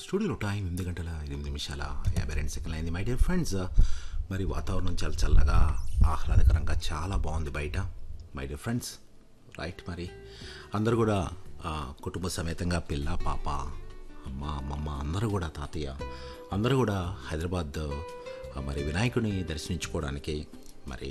స్టూడియోలో టైం ఎనిమిది గంటల ఎనిమిది నిమిషాల యాభై రెండు సెకండ్లు అయింది మై డియర్ ఫ్రెండ్స్ మరి వాతావరణం చాలా చల్లగా ఆహ్లాదకరంగా చాలా బాగుంది బయట మై డియర్ ఫ్రెండ్స్ రైట్ మరి అందరూ కూడా ఆ, కుటుంబ సమేతంగా పిల్ల పాప అమ్మ అమ్మమ్మ అందరూ కూడా తాతయ్య అందరూ కూడా హైదరాబాద్ ఆ, మరి వినాయకుడిని దర్శించుకోవడానికి మరి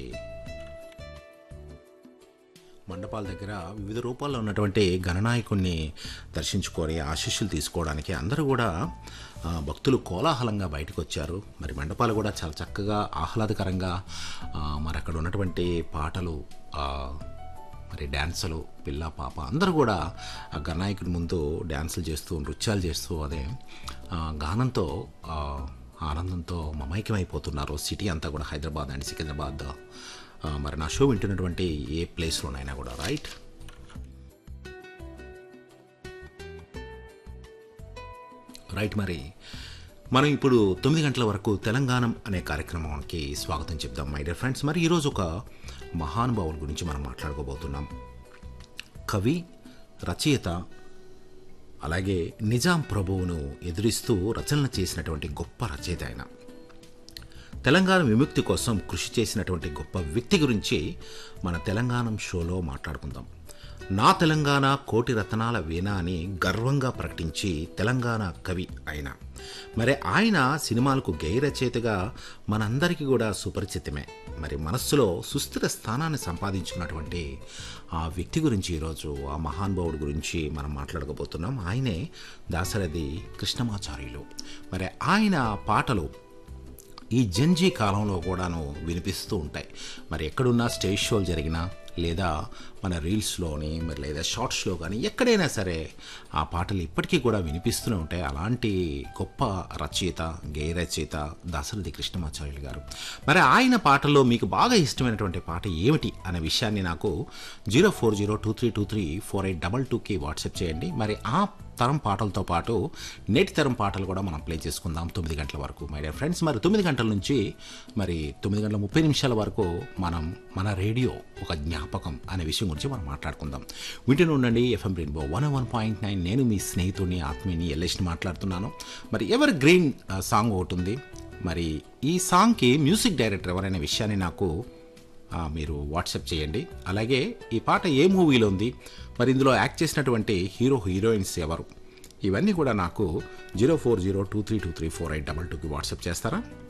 మండపాల దగ్గర వివిధ రూపాల్లో ఉన్నటువంటి గణనాయకుణ్ణి దర్శించుకొని ఆశీస్సులు తీసుకోవడానికి అందరూ కూడా ఆ, భక్తులు కోలాహలంగా బయటకు వచ్చారు మరి మండపాలు కూడా చాలా చక్కగా ఆహ్లాదకరంగా ఆ, మరి అక్కడ ఉన్నటువంటి పాటలు ఆ, మరి డ్యాన్సులు పిల్ల పాప అందరూ కూడా ఆ గణనాయకుడి ముందు డ్యాన్సులు చేస్తూ నృత్యాలు చేస్తూ అదే ఆ, గానంతో ఆ, ఆనందంతో మమైకమైపోతున్నారు సిటీ అంతా కూడా హైదరాబాద్ అండ్ సికింద్రాబాద్ ఆ, మరి నా షో వింటున్నటువంటి ఏ ప్లేస్లోనైనా కూడా రైట్ రైట్ మరి మనం ఇప్పుడు తొమ్మిది గంటల వరకు తెలంగాణం అనే కార్యక్రమానికి స్వాగతం చెప్దాం మై డియర్ ఫ్రెండ్స్ మరి ఈరోజు ఒక మహానుభావుల గురించి మనం మాట్లాడుకోబోతున్నాం కవి రచయిత అలాగే నిజాం ప్రభువును ఎదురిస్తూ రచనలు చేసినటువంటి గొప్ప రచయిత ఆయన తెలంగాణ విముక్తి కోసం కృషి చేసినటువంటి గొప్ప వ్యక్తి గురించి మన తెలంగాణ షోలో మాట్లాడుకుందాం నా తెలంగాణ కోటి రత్నాల వీణ అని గర్వంగా ప్రకటించి తెలంగాణ కవి ఆయన మరి ఆయన సినిమాలకు గేయ రచయితగా మనందరికీ కూడా సుపరిచితమే మరి మనస్సులో సుస్థిర స్థానాన్ని సంపాదించుకున్నటువంటి ఆ వ్యక్తి గురించి ఈరోజు ఆ మహానుభావుడి గురించి మనం మాట్లాడకపోతున్నాం ఆయనే దాశరథి కృష్ణమాచార్యులు మరి ఆయన పాటలు ఈ జంజీ కాలంలో కూడాను వినిపిస్తూ ఉంటాయి మరి ఎక్కడున్నా స్టేజ్ షోలు జరిగినా లేదా మన రీల్స్లోని మరి లేదా షార్ట్స్లో కానీ ఎక్కడైనా సరే ఆ పాటలు ఇప్పటికీ కూడా వినిపిస్తూనే ఉంటాయి అలాంటి గొప్ప రచయిత గేయ రచయిత దాశరథి కృష్ణమాచార్యులు గారు మరి ఆయన పాటల్లో మీకు బాగా ఇష్టమైనటువంటి పాట ఏమిటి అనే విషయాన్ని నాకు zero four zero two three two three four eight double టూకి వాట్సాప్ చేయండి మరి ఆ తరం పాటలతో పాటు నేటి తరం పాటలు కూడా మనం ప్లే చేసుకుందాం తొమ్మిది గంటల వరకు మై డియర్ ఫ్రెండ్స్ మరి తొమ్మిది గంటల నుంచి మరి తొమ్మిది గంటల ముప్పై నిమిషాల వరకు మనం మన రేడియో ఒక జ్ఞాపకం అనే విషయం గురించి మనం మాట్లాడుకుందాం వింటూనే ఉండండి FM Rainbow one one point nine నేను మీ స్నేహితుడిని ఆత్మీయుని ఎల్ఎస్ని మాట్లాడుతున్నాను మరి ఎవర్ గ్రీన్ ఆ, సాంగ్ ఒకటి ఉంది మరి ఈ సాంగ్కి మ్యూజిక్ డైరెక్టర్ ఎవరైన విషయాన్ని నాకు ఆ, మీరు వాట్సాప్ చేయండి అలాగే ఈ పాట ఏ మూవీలో ఉంది మరి ఇందులో యాక్ట్ చేసినటువంటి హీరో హీరోయిన్స్ ఎవరు ఇవన్నీ కూడా నాకు zero four zero two three two three four eight double టూకి వాట్సాప్ చేస్తారా